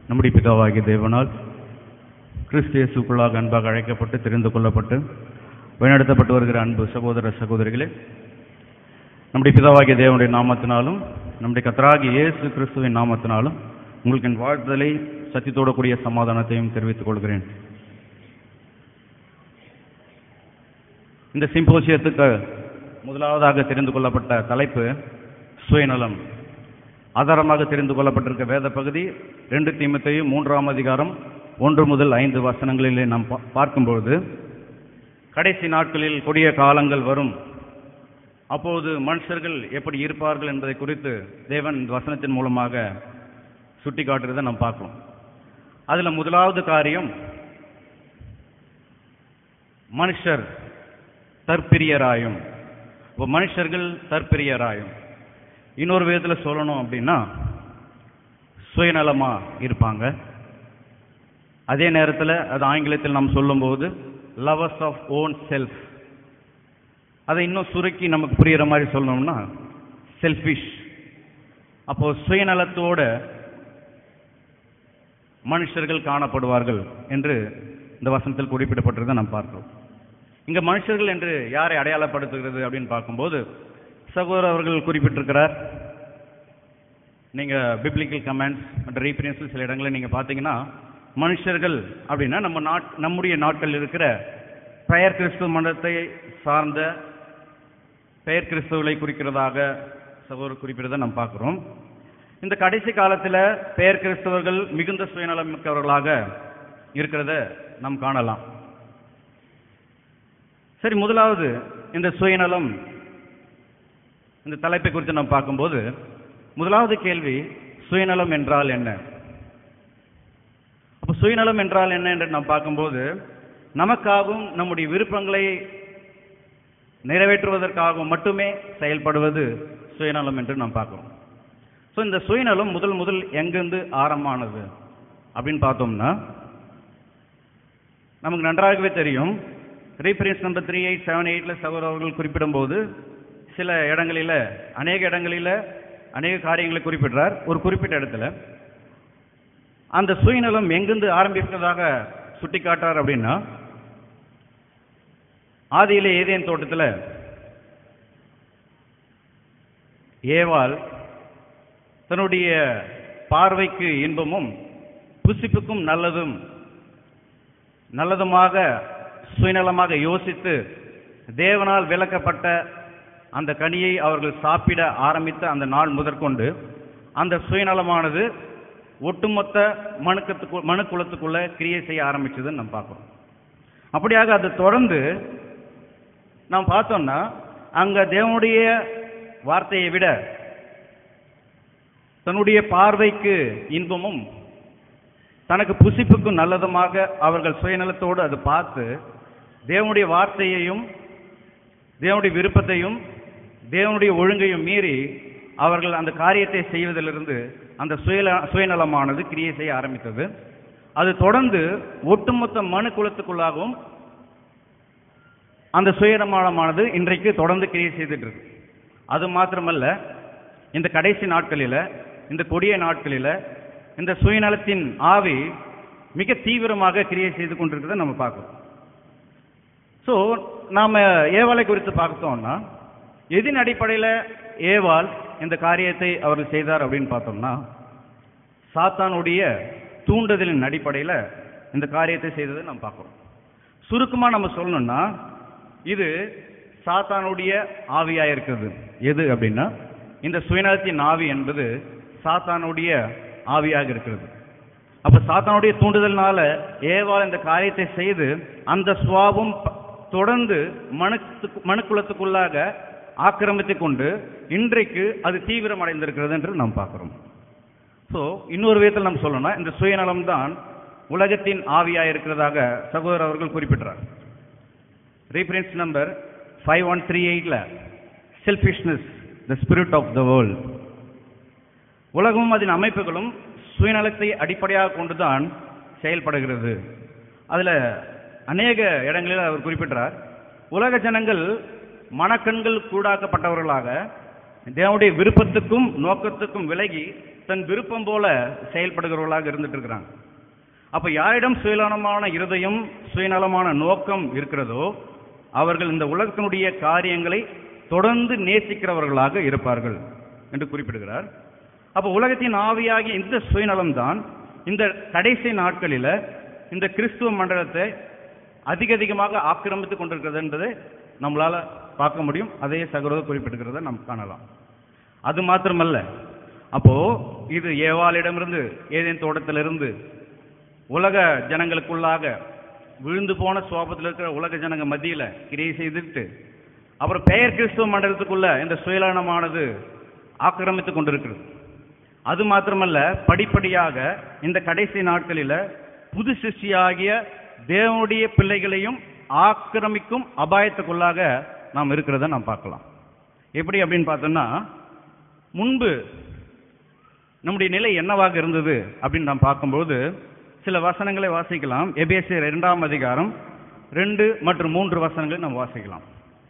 நம்முடைய பிதாவாகிய தேவனால் கிறிஸ்து இயேசுக்குள்ளாக அன்பாக அழைக்கப்பட்டு தெரிந்து கொள்ளப்பட்டு வழிநடத்தப்பட்டு வருகிற அன்பு சகோதர சகோதரிகளே நம்முடைய பிதாவாகிய தேவனுடைய நாமத்தினாலும் நம்முடைய கத்தராகிய இயேசு கிறிஸ்துவின் நாமத்தினாலும் உங்களுக்கு என் வாழ்த்துதலை சத்தியத்தோட கூடிய சமாதானத்தையும் தெரிவித்துக் கொள்கிறேன் இந்த சிம்போசியத்துக்கு முதலாவதாக தெரிந்து கொள்ளப்பட்ட தலைப்பு சுயநலம் ஆதாரமாக தெரிந்து கொள்ளப்பட்டிருக்க வேத பகுதி ரெண்டு தீமத்தையும் மூன்றாம் அதிகாரம் ஒன்று முதல் ஐந்து வசனங்களிலே நாம் பா- பார்க்கும்பொழுது கடைசி நாட்களில் கொடிய காலங்கள் வரும் அப்போது மனுஷர்கள் எப்படி இருப்பார்கள் என்பதை குறித்து தேவன் இந்த வசனத்தின் மூலமாக சுட்டி காட்டுறதை நாம் பார்க்கிறோம் அதுல முதலாவது காரியம் மனுஷர் தற்பிரியராயும் இப்போ மனுஷர்கள் தற்பிரியராயும் இன்னொரு விதத்தில் சொல்லணும் அப்படின்னா சுயநலமா இருப்பாங்க அதே நேரத்தில் அது ஆங்கிலத்தில் நாம் சொல்லும்போது லவர்ஸ் ஆஃப் ஓன் செல்ஃப் அதை இன்னும் சுருக்கி நமக்கு புரியுற மாதிரி சொல்லணும்னா செல்ஃபிஷ் அப்போ சுயநலத்தோட மனுஷர்கள் காணப்படுவார்கள் என்று இந்த வசனத்தில் குறிப்பிடப்பட்டிருந்ததை நாம் பார்க்கிறோம் இங்க மனுஷர்கள் என்று யாரை அடையாளப்படுத்துகிறது அப்படின்னு பார்க்கும்போது சகோதரர் அவர்கள் குறிப்பிட்டிருக்கிறார் நீங்க பிப்ளிக்கல் கமெண்ட்ஸ் மற்ற ரீஃபரன்ஸில் சில இடங்களில் நீங்க பார்த்தீங்கன்னா மனுஷர்கள் அப்படின்னா நம்ம நாட் நம்முடைய நாட்கள் இருக்கிற பெயர் கிறிஸ்துவ மதத்தை சார்ந்த பெயர் கிறிஸ்துவலை குறிக்கிறதாக சகோதரர் குறிப்பிடுறதை நாம் பார்க்கிறோம் இந்த கடைசி காலத்தில் பெயர் கிறிஸ்தவர்கள் மிகுந்த சுயநலம் மிக்கவர்களாக இருக்கிறத நாம் காணலாம் சரி முதலாவது இந்த சுயநலம் இந்த தலைப்பை குறித்து நாம் பார்க்கும்போது முதலாவது கேள்வி சுயநலம் என்றால் என்ன அப்ப சுயநலம் என்றால் என்ன என்று நாம் பார்க்கும்போது நமக்காகவும் நம்முடைய விருப்பங்களை நிறைவேற்றுவதற்காகவும் மட்டுமே செயல்படுவது சுயநலம் என்று நாம் பார்க்கிறோம் ஸோ இந்த சுயநலம் முதல் முதல் எங்கிருந்து ஆரம்பமானது அப்படின்னு பார்த்தோம்னா நமக்கு நன்றாகவே தெரியும் reference number three eight seven எயிட்டில் சகோதரர்கள் குறிப்பிடும்போது சில இடங்களில் அநேக இடங்களில் அநேக காரியங்களை குறிப்பிடுறார் ஒரு குறிப்பிட்ட இடத்துல அந்த சுயநலம் எங்கிருந்து ஆரம்பிக்கிறதாக சுட்டிக்காட்டார் அப்படின்னா ஆதியிலே ஏதேன் தோட்டத்தில் ஏவாள் தன்னுடைய பார்வைக்கு இன்பமும் புசிப்புக்கும் நல்லதும் நல்லதுமாக சுயநலமாக யோசித்து தேவனால் விளக்கப்பட்ட அந்த கனியை அவர்கள் சாப்பிட ஆரம்பித்த அந்த நாள் முதற்கொண்டு அந்த சுயநலமானது ஒட்டுமொத்த மனுக்கத்துக்கு மனுக்குலத்துக்குள்ள கிரியை செய்ய ஆரம்பிச்சதுன்னு நம்ம பார்க்கிறோம் அப்படியாக அதை தொடர்ந்து நாம் பார்த்தோம்னா அங்க தேவனுடைய வார்த்தையை விட தன்னுடைய பார்வைக்கு இன்பமும் தனக்கு புசிப்புக்கும் நல்லதுமாக அவர்கள் சுயநலத்தோடு அதை பார்த்து தேவனுடைய வார்த்தையையும் தேவனுடைய விருப்பத்தையும் தேவனுடைய ஒழுங்கையும் மீறி அவர்கள் அந்த காரியத்தை செய்வதிலிருந்து அந்த சுயல சுயநலமானது கிரியை செய்ய ஆரம்பித்தது அது தொடர்ந்து ஒட்டுமொத்த மனு குலத்துக்குள்ளாகவும் அந்த சுயநலமானது இன்றைக்கு தொடர்ந்து கிரியை செய்துட்டு இருக்கு அது மாத்திரமல்ல இந்த கடைசி நாட்களில் இந்த கொடிய நாட்களில் இந்த சுயநலத்தின் ஆவி மிக தீவிரமாக கிரியை செய்து கொண்டிருக்கிறத நம்ம பார்க்கிறோம் ஸோ நாம் ஏவாளை குறித்து பார்த்தோம்னா எதின் அடிப்படையில் ஏவாள் இந்த காரியத்தை அவர்கள் செய்தார் அப்படின்னு பார்த்தோம்னா சாத்தானுடைய தூண்டுதலின் அடிப்படையில் இந்த காரியத்தை செய்ததை நாம் பார்க்கிறோம் சுருக்கமாக நம்ம சொல்லணும்னா இது சாத்தானுடைய ஆவியாக இருக்கிறது எது அப்படின்னா இந்த சுயநலத்தின் ஆவி என்பது சாத்தானுடைய ஆவியாக இருக்கிறது அப்ப சாத்தானுடைய தூண்டுதல்னால ஏவாள் இந்த காரியத்தை செய்து அந்த சுவாபம் ப- தொடர்ந்து மனுக்கு மனுக்குலத்துக்குள்ளாக ஆக்கிரமித்து கொண்டு இன்றைக்கு அது தீவிரம் அடைந்திருக்கிறது என்று நாம் பார்க்கிறோம் ஸோ இன்னொரு விதத்தில் நம்ம சொல்லணும்னா இந்த சுயநலம் தான் உலகத்தின் ஆவியாக இருக்கிறதாக சகோதரர் அவர்கள் குறிப்பிட்டார் reference number five one three எயிட்டில் selfishness the spirit of the world உலகமும் அதன் அமைப்புகளும் சுயநலத்தை அடிப்படையாக கொண்டுதான் செயல்படுகிறது அதில் அநேக இடங்களில் அவர் குறிப்பிட்டார் உலக ஜனங்கள் மனக்கண்கள் கூடாக்கப்பட்டவர்களாக தேவனுடைய விருப்பத்துக்கும் நோக்கத்துக்கும் விலகி தன் விருப்பம் போல செயல்படுகிறவர்களாக இருந்துட்டு இருக்கிறாங்க அப்ப யாரிடம் சுயநலமான இருதயம் சுயநலமான நோக்கம் இருக்கிறதோ அவர்கள் இந்த உலகத்தினுடைய காரியங்களை தொடர்ந்து நேசிக்கிறவர்களாக இருப்பார்கள் என்று குறிப்பிடுகிறார் அப்ப உலகத்தின் ஆவியாகிய இந்த சுயநலம்தான் இந்த கடைசி நாட்களில இந்த கிறிஸ்துவ மண்டலத்தை அதிக அதிகமாக ஆக்கிரமித்துக் கொண்டிருக்கிறது என்பதை நம்மளால பார்க்க முடியும் அதே சகோதரர் குறிப்பிடுகிறத நாம் காணலாம் அது மாத்திரமல்ல அப்போ இது ஏவாளிடமிருந்து ஏதேன் தோட்டத்திலிருந்து உலக ஜனங்களுக்குள்ளாக விழுந்து போன சுவாபத்தில் இருக்கிற உலக ஜனங்க மத்தியில கிரியை செய்துட்டு அப்புறம் பெயர் கிறிஸ்துவ மண்டலத்துக்குள்ள இந்த சுயலனமானது ஆக்கிரமித்துக் கொண்டிருக்கிறது அது மாத்திரமல்ல படிப்படியாக இந்த கடைசி நாட்களில புது சிருஷ்டியாகிய தேவனுடைய பிள்ளைகளையும் ஆக்கிரமிக்கும் அபாயத்துக்குள்ளாக நாம் இருக்கிறத நாம் பார்க்கலாம் எப்படி அப்படின்னு பார்த்தோம்னா முன்பு நம்முடைய நிலை என்னவாக இருந்தது அப்படின்னு நாம் பார்க்கும்போது சில வசனங்களை வாசிக்கலாம் எபேசியர் இரண்டாம் அதிகாரம் ரெண்டு மற்றும் மூன்று வசனங்களை நாம் வாசிக்கலாம்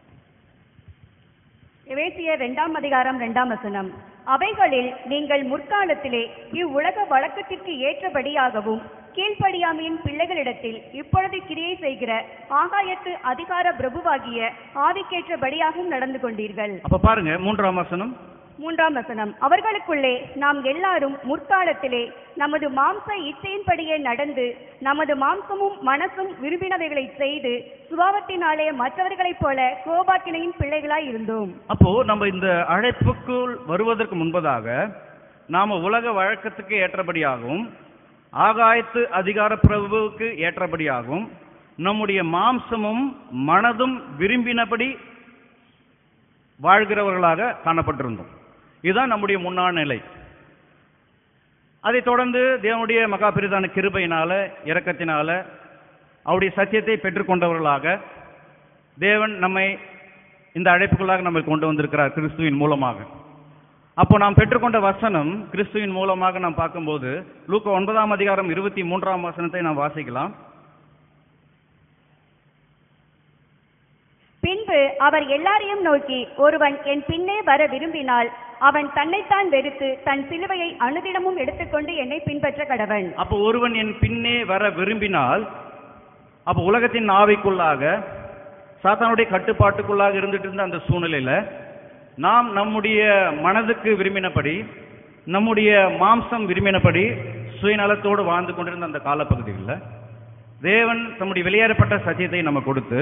எவேசியர் இரண்டாம் அதிகாரம் இரண்டாம் வசனம் அவைகளில் நீங்கள் முற்காலத்திலே இவ்வுலக வழக்கத்திற்கு ஏற்றபடியாகவும் கீழ்ப்படியாமையின் பிள்ளைகளிடத்தில் இப்பொழுது கிரியை செய்கிற ஆகாயத்து அதிகார பிரபுவாகிய ஆவிக்கேற்றபடியாகவும் நடந்து கொண்டீர்கள் அப்ப பாருங்க மூன்றாம் வசனம் மூன்றாம் வசனம் அவர்களுக்குள்ளே நாம் எல்லாரும் முற்காலத்திலே நமது மாம்ச இச்சையின்படியே நடந்து நமது மாம்சமும் மனசும் விரும்பினவைகளை செய்து சுபாவத்தினாலே மற்றவர்களைப் போல கோபாக்கினையின் பிள்ளைகளாய் இருந்தோம் அப்போ நம்ம இந்த அழைப்புக்குள் வருவதற்கு முன்பதாக நாம உலக வழக்கத்துக்கு ஏற்றபடியாகவும் ஆகாயத்து அதிகார பிரபுவுக்கு ஏற்றபடியாகவும் நம்முடைய மாம்சமும் மனதும் விரும்பினபடி வாழ்கிறவர்களாக காணப்பட்டிருந்தோம் இதுதான் நம்முடைய முன்னாள் நிலை அதைத் தொடர்ந்து தேவனுடைய மகாபிரிதான கிருபையினால இரக்கத்தினால அவருடைய சத்தியத்தை பெற்றுக்கொண்டவர்களாக தேவன் நம்மை இந்த அழைப்புக்குள்ளாக நம்மை கொண்டு வந்திருக்கிறார் கிறிஸ்துவின் மூலமாக அப்போ நாம் பெற்றுக்கொண்ட வசனம் கிறிஸ்துவின் மூலமாக நாம் பார்க்கும்போது லூக்கா ஒன்பதாம் அதிகாரம் இருபத்தி மூன்றாம் வசனத்தை நாம் வாசிக்கலாம் பின்பு அவர் எல்லாரையும் நோக்கி ஒருவன் என் பின்னே வர விரும்பினால் அவன் தன்னைத்தான் வெறுத்து தன் சிலுவையை அனுதினமும் எடுத்துக்கொண்டு என்னை பின்பற்ற கடவன் அப்போ ஒருவன் என் பின்னே வர விரும்பினால் அப்போ உலகத்தின் ஆவிக்குள்ளாக சாத்தானுடைய கட்டுப்பாட்டுக்குள்ளாக இருந்துட்டு இருந்த அந்த சூழ்நிலையில நாம் நம்முடைய மனதுக்கு விரும்பினபடி நம்முடைய மாம்சம் விரும்பினபடி சுயநலத்தோடு வாழ்ந்து கொண்டிருந்த அந்த காலப்பகுதிகளில் தேவன் தம்முடைய வெளியேறப்பட்ட சத்தியத்தை நம்ம கொடுத்து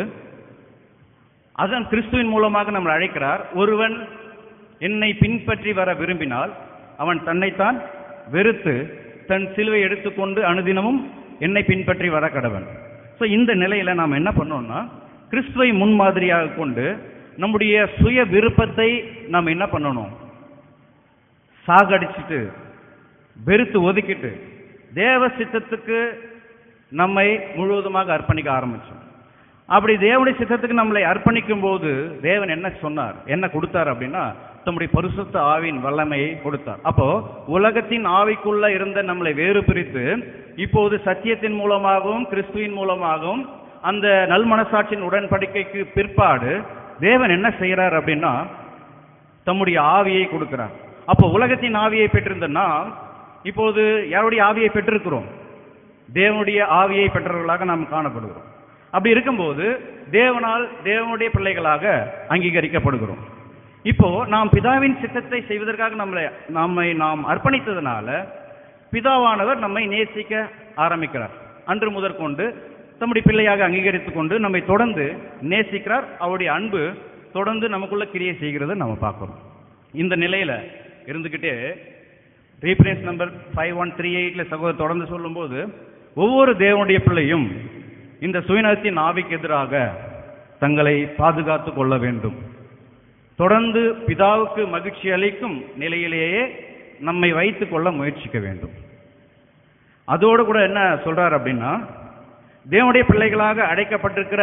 அதன் கிறிஸ்துவின் மூலமாக நம்மளை அழைக்கிறார் ஒருவன் என்னை பின்பற்றி வர விரும்பினால் அவன் தன்னைத்தான் வெறுத்து தன் சிலுவை எடுத்துக்கொண்டு அனுதினமும் என்னை பின்பற்றி வர கடவன் ஸோ இந்த நிலையில நாம் என்ன பண்ணோம்னா கிறிஸ்துவை முன்மாதிரியாக கொண்டு நம்முடைய சுய விருப்பத்தை நாம் என்ன பண்ணணும் சாகடிச்சிட்டு வெறுத்து ஒதுக்கிட்டு தேவ சித்தத்துக்கு நம்மை முழுவதுமாக அர்ப்பணிக்க ஆரம்பிச்சோம் அப்படி தேவனுடைய சித்தத்துக்கு நம்மளை அர்ப்பணிக்கும் போது தேவன் என்ன சொன்னார் என்ன கொடுத்தார் அப்படின்னா தம்முடைய பரிசுத்த ஆவியின் வல்லமையை கொடுத்தார் அப்போ உலகத்தின் ஆவிக்குள்ள இருந்த நம்மளை வேறு பிரித்து இப்போது சத்தியத்தின் மூலமாகவும் கிறிஸ்துவின் மூலமாகவும் அந்த நல்மனசாட்சியின் உடன்படிக்கைக்கு பிற்பாடு தேவன் என்ன செய்யறார் அப்படின்னா தம்முடைய ஆவியை கொடுக்கிறார் அப்போ உலகத்தின் ஆவியை பெற்றிருந்த நாம் இப்போது யாருடைய ஆவியை பெற்றிருக்கிறோம் தேவனுடைய ஆவியை பெற்றவர்களாக நாம் காணப்படுகிறோம் அப்படி இருக்கும்போது தேவனால் தேவனுடைய பிள்ளைகளாக அங்கீகரிக்கப்படுகிறோம் இப்போ நாம் பிதாவின் சித்தத்தை செய்வதற்காக நம்மளை நம்மை நாம் அர்ப்பணித்ததுனால பிதாவானவர் நம்மை நேசிக்க ஆரம்பிக்கிறார் அன்று முதற்கொண்டு தம்முடைய பிள்ளையாக அங்கீகரித்துக் கொண்டு நம்மை தொடர்ந்து நேசிக்கிறார் அவருடைய அன்பு தொடர்ந்து நமக்குள்ள கிரியை செய்கிறத நம்ம பார்க்கிறோம் இந்த நிலையில இருந்துகிட்டே reference number five one three எயிட்ல சகோதரர் தொடர்ந்து சொல்லும்போது ஒவ்வொரு தேவனுடைய பிள்ளையும் இந்த சுயநலத்தின் ஆவிக்கு எதிராக தங்களை பாதுகாத்துக் கொள்ள வேண்டும் தொடர்ந்து பிதாவுக்கு மகிழ்ச்சி அளிக்கும் நிலையிலேயே நம்மை வைத்துக் கொள்ள முயற்சிக்க வேண்டும் அதோடு கூட என்ன சொல்றார் அப்படின்னா தேவனுடைய பிள்ளைகளாக அழைக்கப்பட்டிருக்கிற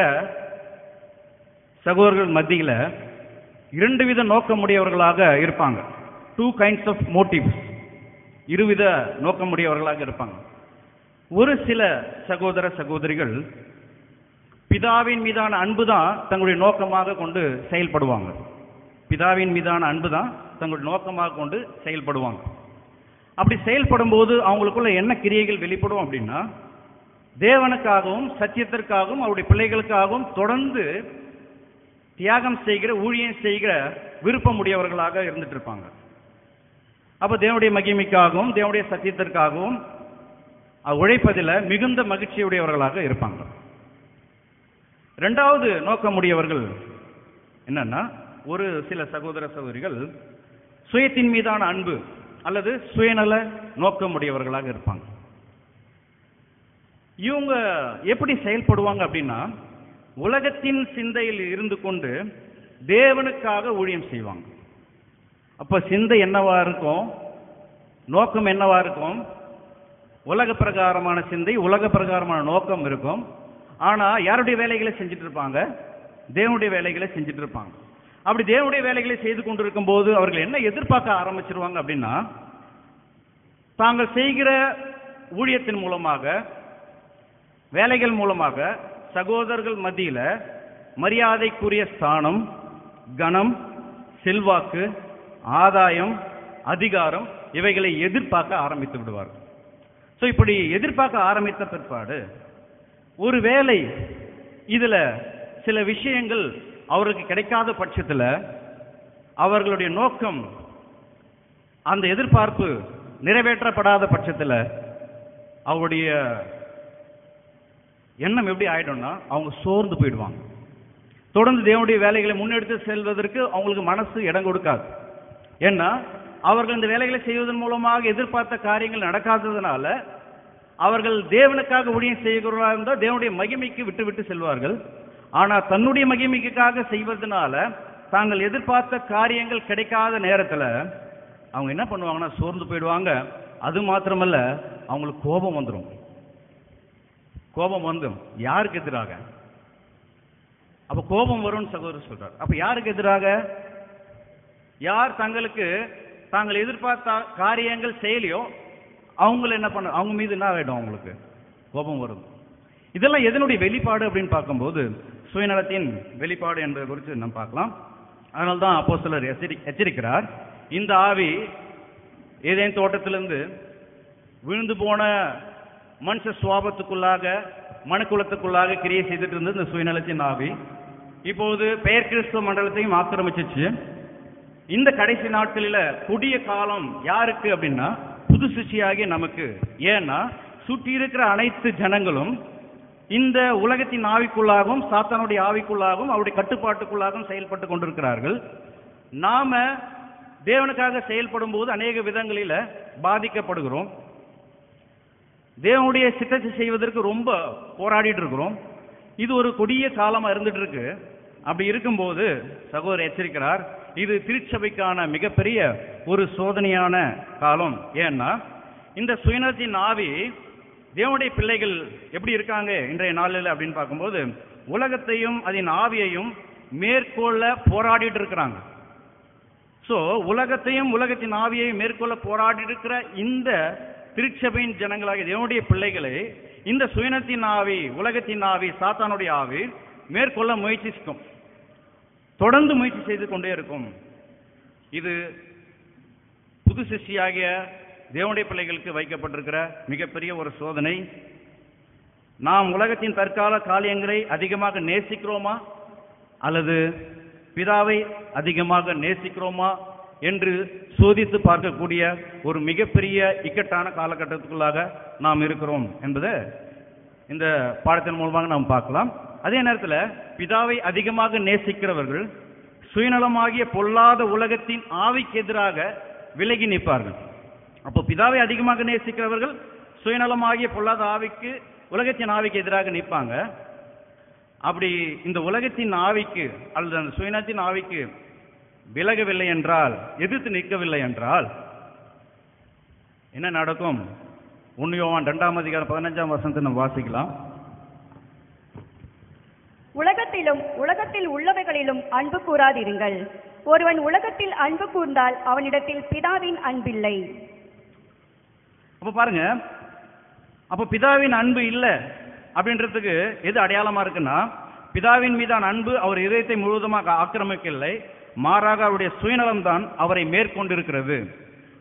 சகோதரர்கள் மத்தியில இரண்டு வித நோக்கமுடையவர்களாக இருப்பாங்க டூ கைண்ட்ஸ் ஆஃப் மோட்டிவ்ஸ் இருவித நோக்கமுடையவர்களாக இருப்பாங்க ஒரு சில சகோதர சகோதரிகள் பிதாவின் மீதான அன்பு தான் தங்களுடைய நோக்கமாக கொண்டு செயல்படுவாங்க பிதாவின் மீதான அன்பு தான் தங்களுடைய நோக்கமாக கொண்டு செயல்படுவாங்க அப்படி செயல்படும் போது அவங்களுக்குள்ள என்ன கிரியைகள் வெளிப்படும் அப்படின்னா தேவனுக்காகவும் சத்தியத்திற்காகவும் அவருடைய பிள்ளைகளுக்காகவும் தொடர்ந்து தியாகம் செய்கிற ஊழியம் செய்கிற விருப்பம் உடையவர்களாக இருந்துட்டு இருப்பாங்க அப்ப தேவனுடைய மகிமைக்காகவும் தேவனுடைய சத்தியத்திற்காகவும் அஹ், உழைப்பதில் மிகுந்த மகிழ்ச்சியுடையவர்களாக இருப்பாங்க ரெண்டாவது நோக்கமுடையவர்கள் என்னன்னா ஒரு சில சகோதர சகோதரிகள் சுயத்தின் மீதான அன்பு அல்லது சுயநல நோக்கமுடையவர்களாக இருப்பாங்க இவங்க எப்படி செயல்படுவாங்க அப்படின்னா உலகத்தின் சிந்தையில் இருந்து கொண்டு தேவனுக்காக ஊழியம் செய்வாங்க அப்ப சிந்தை என்னவா இருக்கும் நோக்கம் என்னவா இருக்கும் உலக பிரகாரமான சிந்தை உலக பிரகாரமான நோக்கம் இருக்கும் ஆனா யாருடைய வேலைகளை செஞ்சுட்டு இருப்பாங்க தேவனுடைய வேலைகளை செஞ்சுட்டு இருப்பாங்க அப்படி தேவனுடைய வேலைகளை செய்து கொண்டிருக்கும் போது அவர்கள் என்ன எதிர்பார்க்க ஆரம்பிச்சிருவாங்க அப்படின்னா தாங்கள் செய்கிற ஊழியத்தின் மூலமாக வேலைகள் மூலமாக சகோதரர்கள் மத்தியில மரியாதைக்குரிய ஸ்தானம் கனம் செல்வாக்கு ஆதாயம் அதிகாரம் இவைகளை எதிர்பார்க்க ஆரம்பித்து விடுவார்கள் ஸோ இப்படி எதிர்பார்க்க ஆரம்பித்த பிற்பாடு ஒரு வேலை இதுல சில விஷயங்கள் அவருக்கு கிடைக்காத பட்சத்துல அவர்களுடைய நோக்கம் அந்த எதிர்பார்ப்பு நிறைவேற்றப்படாத பட்சத்துல அவருடைய எண்ணம் எப்படி ஆயிடும்னா அவங்க சோர்ந்து போயிடுவாங்க தொடர்ந்து தேவனுடைய வேலைகளை முன்னெடுத்து செல்வதற்கு அவங்களுக்கு மனசு இடம் கொடுக்காது ஏன்னா அவர்கள் இந்த வேலைகளை செய்வதன் மூலமாக எதிர்பார்த்த காரியங்கள் நடக்காததுனால அவர்கள் தேவனுக்காக ஊழியம் செய்கிறவர்களாக இருந்தால் தேவனுடைய மகிமைக்கு விட்டு விட்டு செல்வார்கள் ஆனா தன்னுடைய மகிமைக்காக செய்வதனால தாங்கள் எதிர்பார்த்த காரியங்கள் கிடைக்காத நேரத்துல அவங்க என்ன பண்ணுவாங்கன்னா சோர்ந்து போயிடுவாங்க அது மாத்திரமல்ல அவங்களுக்கு கோபம் வந்துடும் கோபம் வந்துடும் யாருக்கு எதிராக அப்ப கோபம் வரும்னு சகோதரர் சொல்றார் அப்ப யாருக்கு எதிராக யார் தங்களுக்கு தாங்கள் எதிர்பார்த்த காரியங்கள் செய்யலையோ அவங்கள என்ன பண்ண அவங்க மீது என்ன ஆயிடும் அவங்களுக்கு கோபம் வரும் இதெல்லாம் எதனுடைய வெளிப்பாடு அப்படின்னு பார்க்கும்போது சுயநலத்தின் வெளிப்பாடு என்பதை குறித்து நம்ம பார்க்கலாம் அதனால தான் அப்போ சிலர் எச்சரிக்கிறார் இந்த ஆவி ஏதேன் தோட்டத்திலிருந்து விழுந்து போன மனுஷ சுவாபத்துக்குள்ளாக மனுக்குலத்துக்குள்ளாக கிரியை செய்துட்டு இருந்தது இந்த சுயநலத்தின் ஆவி இப்போது பெயர் கிறிஸ்துவ மண்டலத்தையும் ஆக்கிரமிச்சிச்சு இந்த கடைசி நாட்களில கொடிய காலம் யாருக்கு அப்படின்னா புது சிஷியாகிய நமக்கு ஏன்னா சுற்றி இருக்கிற அனைத்து ஜனங்களும் இந்த உலகத்தின் ஆவிக்குள்ளாகவும் சாத்தானுடைய ஆவிக்குள்ளாகவும் அவருடைய கட்டுப்பாட்டுக்குள்ளாகவும் செயல்பட்டு கொண்டிருக்கிறார்கள் நாம தேவனுக்காக செயல்படும் போது அநேக விதங்களில பாதிக்கப்படுகிறோம் தேவனுடைய சித்தத்தை செய்வதற்கு ரொம்ப போராடிட்டு இருக்கிறோம் இது ஒரு கொடிய காலமா இருந்துட்டு இருக்கு அப்படி இருக்கும்போது சகோதரர் எச்சரிக்கிறார் இது திருச்சபைக்கான மிகப்பெரிய ஒரு சோதனையான காலம் ஏன்னா இந்த சுயநலத்தின் ஆவி தேவனுடைய பிள்ளைகள் எப்படி இருக்காங்க இன்றைய நாளில் அப்படின்னு பார்க்கும்போது உலகத்தையும் அதன் ஆவியையும் மேற்கொள்ள போராடிட்டு இருக்கிறாங்க சோ உலகத்தையும் உலகத்தின் ஆவியையும் மேற்கொள்ள போராடி இருக்கிற இந்த திருச்சபையின் ஜனங்களாகிய தேவனுடைய பிள்ளைகளை இந்த சுயனத்தின் ஆவி உலகத்தின் ஆவி சாத்தானுடைய ஆவி மேற்கொள்ள முயற்சிக்கும் தொடர்ந்து முயற்சி செய்து கொண்டே இருக்கும் இது புது சிஷ்டியாகிய தேவனுடைய பிள்ளைகளுக்கு வைக்கப்பட்டிருக்கிற மிகப்பெரிய ஒரு சோதனை நாம் உலகத்தின் தற்கால காரியங்களை அதிகமாக நேசிக்கிறோமா அல்லது பிதாவை அதிகமாக நேசிக்கிறோமா என்று சோதித்து பார்க்கக்கூடிய ஒரு மிகப்பெரிய இக்கட்டான காலகட்டத்துக்குள்ளாக நாம் இருக்கிறோம் என்பதை இந்த பாடத்தின் மூலமாக நாம் பார்க்கலாம் அதே நேரத்தில் பிதாவை அதிகமாக நேசிக்கிறவர்கள் சுயநலமாகிய பொல்லாத உலகத்தின் ஆவிக்கு எதிராக விலகி நிற்பார்கள் அப்போ பிதாவை அதிகமாக நேசிக்கிறவர்கள் சுயநலமாகிய பொல்லாத ஆவிக்கு உலகத்தின் ஆவிக்கு எதிராக நிற்பாங்க அப்படி இந்த உலகத்தின் ஆவிக்கு அல்லது அந்த சுயநலத்தின் ஆவிக்கு விலகவில்லை என்றால் எதிர்த்து நிற்கவில்லை என்றால் என்ன நடக்கும் உன்னியோவான் இரண்டாம் அதிகாரம் பதினஞ்சாம் வசனத்தை நம்ம வாசிக்கலாம் உலகத்திலும் உலகத்தில் உள்ளவைகளிலும் அன்பு கூறாதிருங்கள் ஒருவன் உலகத்தில் அன்பு கூர்ந்தால் அவனிடத்தில் பிதாவின் அன்பில்லை அப்ப பாருங்க அப்ப பிதாவின் அன்பு இல்லை அப்படின்றதுக்கு எது அடையாளமா இருக்குன்னா பிதாவின் மீதான அன்பு அவர் இதயத்தை முழுவதுமாக ஆக்கிரமிக்கவில்லை மாறாக அவருடைய சுயநலம் தான் அவரை மேற்கொண்டிருக்கிறது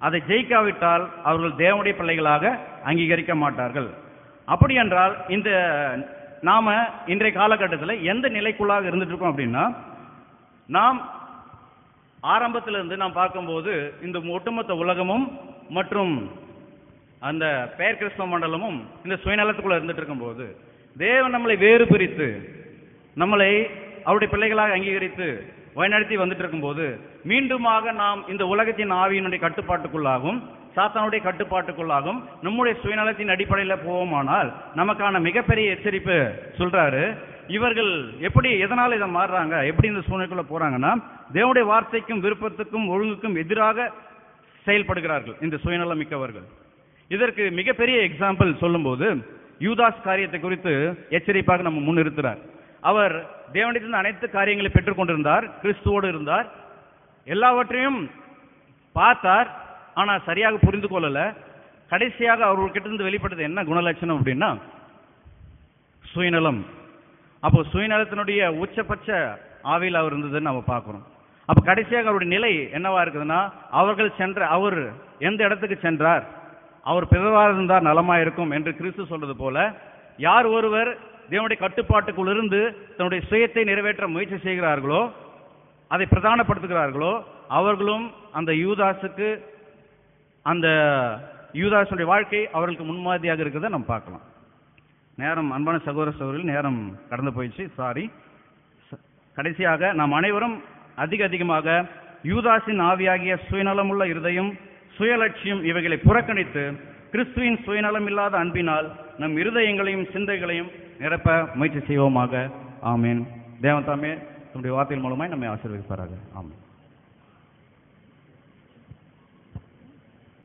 அதை ஜெயிக்காவிட்டால் அவர்கள் தேவனுடைய பிள்ளைகளாக அங்கீகரிக்க மாட்டார்கள் அப்படி என்றால் இந்த நாம இன்றைய காலகட்டத்தில் எந்த நிலைக்குள்ளாக இருந்துட்டு இருக்கோம் அப்படின்னா நாம் ஆரம்பத்திலிருந்து நாம் பார்க்கும்போது இந்த ஒட்டுமொத்த உலகமும் மற்றும் அந்த பெயர் கிறிஸ்தவ மண்டலமும் இந்த சுயநலத்துக்குள்ள இருந்துட்டு இருக்கும்போது தேவன் நம்மளை வேறு பிரித்து நம்மளை அவருடைய பிள்ளைகளாக அங்கீகரித்து வழிநடத்தி வந்துட்டு இருக்கும்போது மீண்டுமாக நாம் இந்த உலகத்தின் ஆவியினுடைய கட்டுப்பாட்டுக்குள்ளாகும் சாத்தானுடைய கட்டுப்பாட்டுக்குள்ளாகும் நம்முடைய சுயநலத்தின் அடிப்படையில் போவோமானால் நமக்கான மிகப்பெரிய எச்சரிப்பு சொல்றாரு இவர்கள் எப்படி எதனால இதை மாறுறாங்க எப்படி இந்த சூழ்நிலைக்குள்ள போறாங்கன்னா தேவனுடைய வார்த்தைக்கும் விருப்பத்துக்கும் ஒழுங்குக்கும் எதிராக செயல்படுகிறார்கள் இந்த சுயநலம் மிக்கவர்கள் இதற்கு மிகப்பெரிய எக்ஸாம்பிள் சொல்லும்போது யூதாஸ் காரியத்தை குறித்து எச்சரிப்பாக நம்ம முன்னிறுத்துறார் அவர் தேவனிடத்திலிருந்து அனைத்து காரியங்களை பெற்றுக்கொண்டிருந்தார் கிறிஸ்துவோடு இருந்தார் எல்லாவற்றையும் பார்த்தார் ஆனா சரியாக புரிந்து கொள்ளல கடைசியாக அவர்கிட்ட இருந்து வெளிப்பட்டது என்ன குணலட்சணம் அப்படின்னா சுயநலம் அப்போ சுயநலத்தினுடைய உச்சபட்ச ஆவியில் அவர் இருந்ததுன்னு நம்ம பார்க்கிறோம் அப்ப கடைசியாக அவருடைய நிலை என்னவா இருக்குதுன்னா அவர்கள் சென்ற அவர் எந்த இடத்துக்கு சென்றார் அவர் பிறவா இருந்தார் நலமா இருக்கும் என்று கிறிஸ்து சொல்றது போல யார் ஒருவர் தேவனுடைய கட்டுப்பாட்டுக்குள் இருந்து தன்னுடைய சுயத்தை நிறைவேற்ற முயற்சி செய்கிறார்களோ அதை பிரதானப்படுத்துகிறார்களோ அவர்களும் அந்த யூதாஸுக்கு அந்த யூதாஸுடைய வாழ்க்கை அவர்களுக்கு முன்மாதிரியாக இருக்கிறத நம்ம பார்க்கலாம் நேரம் அன்பான சகோதர சகோதரிகள் நேரம் கடந்து போயிடுச்சு சாரி கடைசியாக நாம் அனைவரும் அதிக அதிகமாக யூதாஸின் ஆவியாகிய சுயநலமுள்ள இருதயம் சுயலட்சியம் இவைகளை புறக்கணித்து கிறிஸ்துவின் சுயநலம் இல்லாத அன்பினால் நம் இருதயங்களையும் சிந்தைகளையும் நிரப்ப முயற்சி செய்வோமாக ஆமீன் தேவன் தாமே நம்முடைய வார்த்தையின் மூலமாய் நம்மை ஆசீர்வதிப்பாராக ஆமீன்